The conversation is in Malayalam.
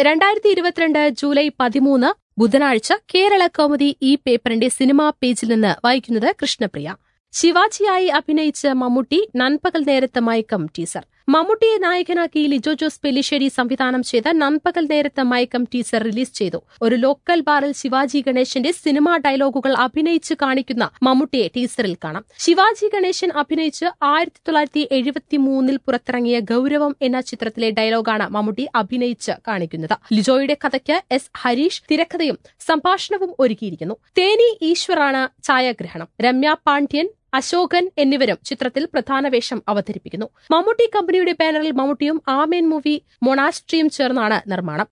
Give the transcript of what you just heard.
രണ്ടായിരത്തി ഇരുപത്തിരണ്ട് ജൂലൈ പതിമൂന്ന് ബുധനാഴ്ച കേരള കൗമുദി ഈ പേപ്പറിന്റെ സിനിമാ പേജിൽ നിന്ന് വായിക്കുന്നത് കൃഷ്ണപ്രിയ ശിവാജിയായി അഭിനയിച്ച മമ്മൂട്ടി നൻപകൽ നേരത്ത് മയക്കം ടീസർ മമ്മൂട്ടിയെ നായകനാക്കി ലിജോ ജോസ് പെല്ലിശ്ശേരി സംവിധാനം ചെയ്ത നൻപകൽ നേരത്ത് മയക്കം ടീസർ റിലീസ് ചെയ്തു ഒരു ലോക്കൽ ബാറിൽ ശിവാജി ഗണേശന്റെ സിനിമാ ഡയലോഗുകൾ അഭിനയിച്ച് കാണിക്കുന്ന മമ്മൂട്ടിയെ ടീസറിൽ കാണാം ശിവാജി ഗണേശൻ അഭിനയിച്ച് ആയിരത്തി തൊള്ളായിരത്തി എഴുപത്തി മൂന്നിൽ പുറത്തിറങ്ങിയ ഗൌരവം എന്ന ചിത്രത്തിലെ ഡയലോഗാണ് മമ്മൂട്ടി അഭിനയിച്ച് കാണിക്കുന്നത് ലിജോയുടെ കഥയ്ക്ക് എസ് ഹരീഷ് തിരക്കഥയും സംഭാഷണവും ഒരുക്കിയിരിക്കുന്നു തേനി ഈശ്വറാണ് ഛായാഗ്രഹണം രമ്യ പാണ്ഡ്യൻ അശോകൻ എന്നിവരും ചിത്രത്തിൽ പ്രധാന വേഷം അവതരിപ്പിക്കുന്നു മമ്മൂട്ടി കമ്പനിയുടെ ബാനറിൽ മമ്മൂട്ടിയും ആമേൻ മൂവി മൊണാസ്ട്രിയും ചേർന്നാണ് നിർമ്മാണം